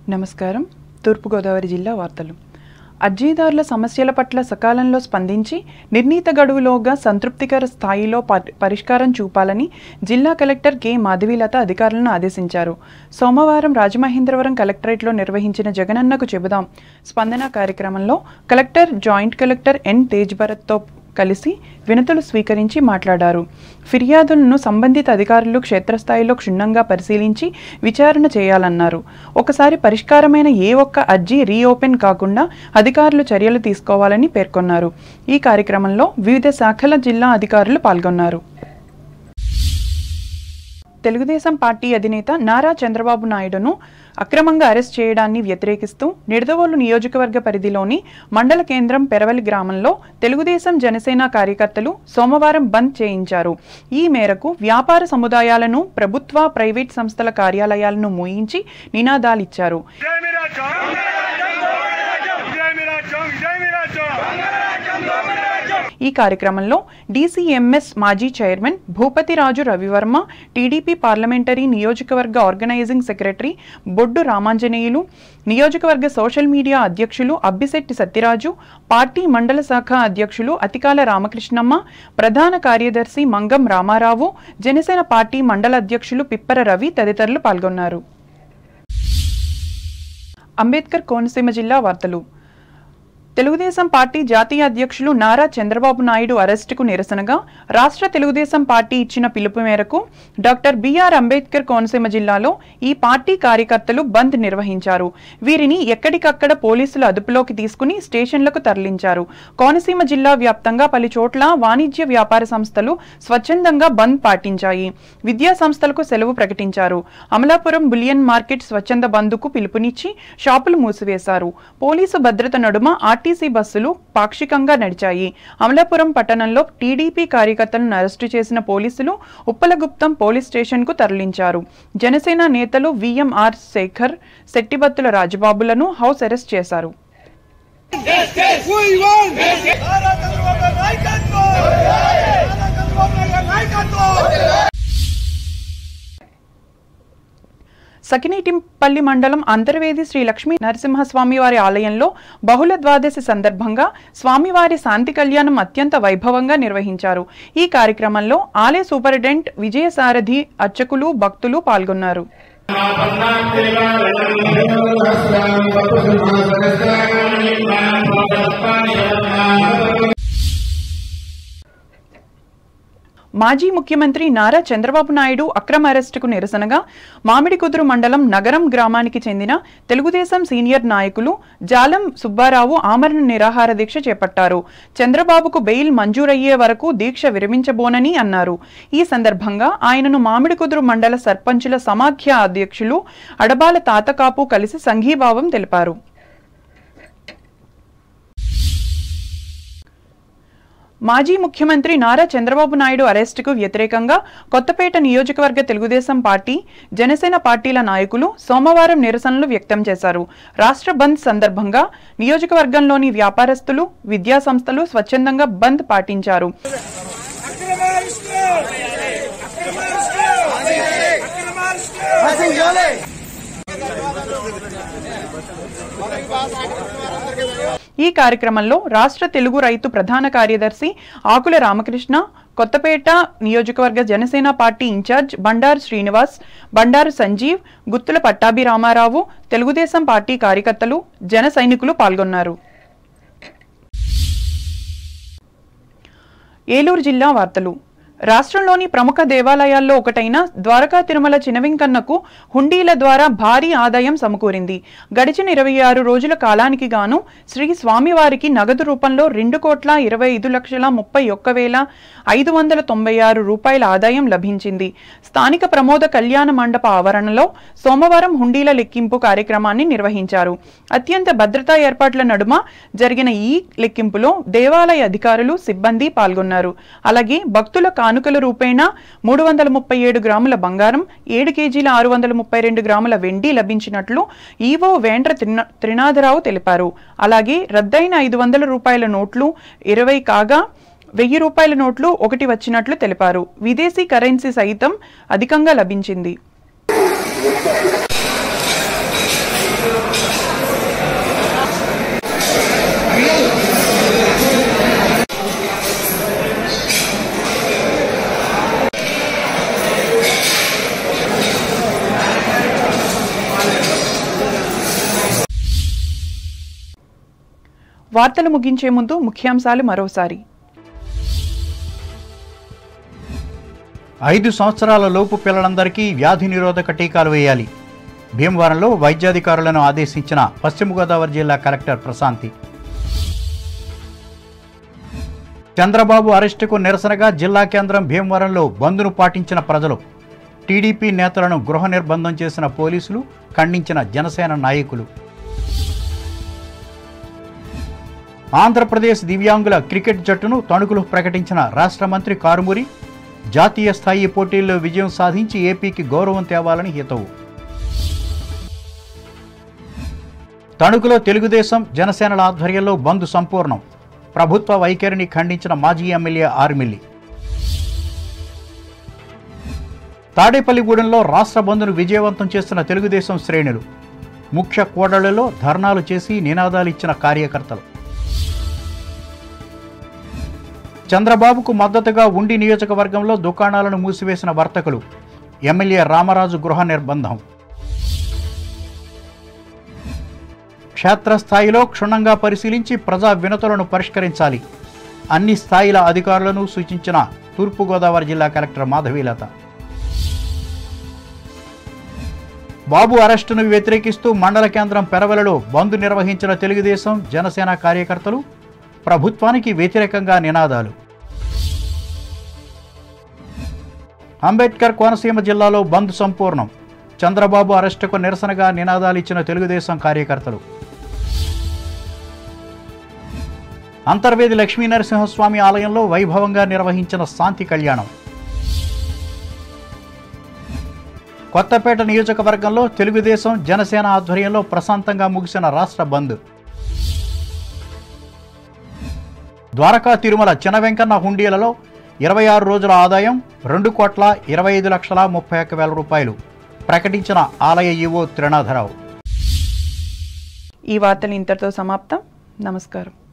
నమస్కారం తూర్పుగోదావరి జిల్లా వార్తలు అర్జీదారుల సమస్యల పట్ల సకాలంలో స్పందించి నిర్ణీత గడువులోగా సంతృప్తికర స్థాయిలో పరి- పరిష్కారం చూపాలని జిల్లా కలెక్టర్ కె మాధవీలత అధికారులను ఆదేశించారు సోమవారం రాజమహేంద్రవరం కలెక్టరేట్లో నిర్వహించిన జగనన్నకు చెబుదాం స్పందన కార్యక్రమంలో collector joint collector N Tej భరత్తో కలిసి వినతులు స్వీకరించి మాట్లాడారు ఫిర్యాదులను సంబంధిత అధికారులు క్షేత్రస్థాయిలో క్షుణ్ణంగా పరిశీలించి విచారణ చేయాలన్నారు ఒకసారి పరిష్కారమైన ఏ ఒక్క అర్జీ రీఓపెన్ కాకుండా అధికారులు చర్యలు తీసుకోవాలని పేర్కొన్నారు ఈ కార్యక్రమంలో వివిధ శాఖల జిల్లా అధికారులు పాల్గొన్నారు తెలుగుదేశం పార్టీ అధినేత నారా చంద్రబాబు నాయుడును అక్రమంగా అరెస్ట్ చేయడాన్ని వ్యతిరేకిస్తూ నిడదవోలు నియోజకవర్గ పరిధిలోని మండల కేంద్రం పెరవలి గ్రామంలో తెలుగుదేశం జనసేన కార్యకర్తలు సోమవారం బంద్ చేయించారు ఈ మేరకు వ్యాపార సముదాయాలను ప్రభుత్వ ప్రైవేట్ సంస్థల కార్యాలయాలను మూయించి నినాదాలిచ్చారు జై మీరాజం జై మీరాజం జై మీరాజం ఈ కార్యక్రమంలో డీసీఎంఎస్ మాజీ chairman Bhupathiraju Ravivarma TDP parliamentary నియోజకవర్గ ఆర్గనైజింగ్ సెక్రటరీ బొడ్డు రామాంజనేయులు నియోజకవర్గ సోషల్ మీడియా అధ్యక్షులు అబ్బిశెట్టి సత్యరాజు పార్టీ మండల శాఖ అధ్యక్షులు అతికాల రామకృష్ణమ్మ ప్రధాన కార్యదర్శి మంగం రామారావు జనసేన పార్టీ మండల అధ్యక్షులు పిప్పర రవి తదితరులు పాల్గొన్నారు అంబేద్కర్ కోనసీమ జిల్లా వార్తలు తెలుగుదేశం పార్టీ జాతీయ అధ్యక్షులు నారా చంద్రబాబు నాయుడు అరెస్టుకు నిరసనగా రాష్ట్ర తెలుగుదేశం పార్టీ ఇచ్చిన పిలుపు మేరకు డాక్టర్ బిఆర్ అంబేద్కర్ కోనసీమ జిల్లాలో ఈ పార్టీ కార్యకర్తలు బంద్ నిర్వహించారు వీరిని ఎక్కడికక్కడ పోలీసులు అదుపులోకి తీసుకుని స్టేషన్లకు తరలించారు కోనసీమ జిల్లా వ్యాప్తంగా పలు చోట్ల వాణిజ్య వ్యాపార సంస్థలు స్వచ్ఛందంగా బంద్ పాటించాయి విద్యా సంస్థలకు సెలవు ప్రకటించారు అమలాపురం బులియన్ మార్కెట్ స్వచ్ఛంద బంద్కు పిలుపునిచ్చి షాపులు మూసివేశారు పోలీసు భద్రత నడుమ ఆర్టీసీ బస్సులు పాక్షికంగా నడిచాయి అమలాపురం పట్టణంలో టీడీపీ కార్యకర్తలను అరెస్టు చేసిన పోలీసులు ఉప్పలగుప్తం పోలీస్ స్టేషన్కు తరలించారు జనసేన నేతలు విఎంఆర్ శేఖర్ శెట్టిబత్తుల రాజబాబులను హౌస్ అరెస్ట్ చేశారు సకినీటిపల్లి మండలం అంతర్వేది శ్రీ లక్ష్మీ నరసింహస్వామి వారి ఆలయంలో బహుళ ద్వాదశి సందర్భంగా స్వామివారి శాంతి కళ్యాణం అత్యంత వైభవంగా నిర్వహించారు ఈ కార్యక్రమంలో ఆలయ సూపరింటెండెంట్ విజయసారథి అర్చకులు భక్తులు పాల్గొన్నారు మాజీ ముఖ్యమంత్రి నారా చంద్రబాబు నాయుడు అక్రమ అరెస్టుకు నిరసనగా మామిడికుదురు మండలం నగరం గ్రామానికి చెందిన తెలుగుదేశం సీనియర్ నాయకులు జాలం సుబ్బారావు ఆమరణ నిరాహార దీక్ష చేపట్టారు చంద్రబాబుకు బెయిల్ మంజూరయ్యే వరకు దీక్ష విరమించబోనని అన్నారు ఈ సందర్భంగా ఆయనను మామిడికుదురు మండల సర్పంచుల సమాఖ్య అధ్యక్షులు అడబాల తాతకాపు కలిసి సంఘీభావం తెలిపారు మాజీ ముఖ్యమంత్రి నారా చంద్రబాబు నాయుడు అరెస్టుకు వ్యతిరేకంగా కొత్తపేట నియోజకవర్గ తెలుగుదేశం పార్టీ జనసేన పార్టీల నాయకులు సోమవారం నిరసనలు వ్యక్తం చేశారు రాష్ట్ర బంద్ సందర్భంగా నియోజకవర్గంలోని వ్యాపారస్తులు విద్యా సంస్థలు స్వచ్ఛందంగా బంద్ పాటించారు ఈ కార్యక్రమంలో రాష్ట్ర తెలుగు రైతు ప్రధాన కార్యదర్శి ఆకుల రామకృష్ణ కొత్తపేట నియోజకవర్గ Janasena party in charge Bandaru Srinivas Bandaru Sanjeev Guttula Pattabhi Ramarao Telugudesam party కార్యకర్తలు జన సైనికులు పాల్గొన్నారు ఏలూరు జిల్లా వార్తలు రాష్ట్రంలోని ప్రముఖ దేవాలయాల్లో ఒకటైన ద్వారకా తిరుమల చినవింకన్నకు హుండీల ద్వారా భారీ ఆదాయం సమకూరింది గడిచిన ఇరవై ఆరు రోజుల కాలానికి గాను శ్రీ స్వామివారికి నగదు రూపంలో రెండు కోట్ల ఇరవై ఐదు లక్షల ముప్పై ఒక్క వేల ఐదు వందల తొంభై ఆరు రూపాయల ఆదాయం లభించింది స్థానిక ప్రమోద కళ్యాణ మండప ఆవరణలో సోమవారం హుండీల లెక్కింపు కార్యక్రమాన్ని నిర్వహించారు అత్యంత భద్రతా ఏర్పాట్ల నడుమ జరిగిన ఈ లెక్కింపులో దేవాలయ అధికారులు సిబ్బంది పాల్గొన్నారు అలాగే భక్తుల కానుకల రూపేణా మూడు వందల ముప్పై ఏడు గ్రాముల బంగారం ఏడు కేజీల ఆరు వందల ముప్పై రెండు గ్రాముల వెండి లభించినట్లు ఈవో వేండ్ర త్రినా- త్రినాథరావు తెలిపారు అలాగే రద్దయిన ఐదు వందల రూపాయల నోట్లు ఇరవై కాగా వెయ్యి రూపాయల నోట్లు ఒకటి వచ్చినట్లు తెలిపారు విదేశీ కరెన్సీ సైతం అధికంగా లభించింది వార్తలు ముగించే ముందు ముఖ్యాంశాలు మరోసారి ఐదు సంవత్సరాల లోపు పిల్లలందరికీ వ్యాధి నిరోధక టీకాలు వేయాలి భీమవరంలో వైద్యాధికారులను ఆదేశించిన పశ్చిమ గోదావరి జిల్లా కలెక్టర్ ప్రశాంతి చంద్రబాబు అరెస్టుకు నిరసనగా జిల్లా కేంద్రం భీమవరంలో బంద్ను పాటించిన ప్రజలు టీడీపీ నేతలను గృహ నిర్బంధం చేసిన పోలీసులు ఖండించిన జనసేన నాయకులు ఆంధ్రప్రదేశ్ దివ్యాంగుల క్రికెట్ జట్టును తణుకులు ప్రకటించిన రాష్ట్ర మంత్రి కారుమూరి జాతీయ స్థాయి పోటీల్లో విజయం సాధించి ఏపీకి గౌరవం తేవాలని హితవు తణుకులో తెలుగుదేశం జనసేనల ఆధ్వర్యంలో బంద్ సంపూర్ణం ప్రభుత్వ వైఖరిని ఖండించిన మాజీ ఎమ్మెల్యే ఆర్మిల్లి తాడేపల్లిగూడెంలో రాష్ట్ర బంద్ను విజయవంతం చేస్తున్న తెలుగుదేశం శ్రేణులు ముఖ్య కూడళ్లలో ధర్నాలు చేసి నినాదాలు ఇచ్చిన కార్యకర్తలు చంద్రబాబుకు మద్దతుగా ఉండి నియోజకవర్గంలో దుకాణాలను మూసివేసిన వర్తకులు ఎమ్మెల్యే రామరాజు గృహ నిర్బంధం క్షేత్రస్థాయిలో క్షుణ్ణంగా పరిశీలించి ప్రజా వినతులను పరిష్కరించాలి అన్ని స్థాయిల అధికారులను సూచించిన తూర్పుగోదావరి జిల్లా కలెక్టర్ మాధవీలత బాబు అరెస్టును వ్యతిరేకిస్తూ మండల కేంద్రం పెరవలలో బంద్ నిర్వహించిన తెలుగుదేశం జనసేన కార్యకర్తలు ప్రభుత్వానికి వ్యతిరేకంగా నినాదాలు అంబేద్కర్ కోనసీమ జిల్లాలో బంద్ సంపూర్ణం చంద్రబాబు అరెస్టుకు నిరసనగా నినాదాలు ఇచ్చిన తెలుగుదేశం కార్యకర్తలు అంతర్వేది లక్ష్మీ నరసింహస్వామి ఆలయంలో వైభవంగా నిర్వహించిన శాంతి కళ్యాణం కొత్తపేట నియోజకవర్గంలో తెలుగుదేశం జనసేన ఆధ్వర్యంలో ప్రశాంతంగా ముగిసిన రాష్ట్ర బంద్ ద్వారకా తిరుమల చిన్న వెంకన్న హుండీలలో ఇరవై ఆరు రోజుల ఆదాయం రెండు కోట్ల ఇరవై ఐదు లక్షల ముప్పై ఒక్క వేల రూపాయలు ప్రకటించిన ఆలయ ఈవో త్రినాథరావు ఈ వార్తలు ఇంతటితో సమాప్తం నమస్కారం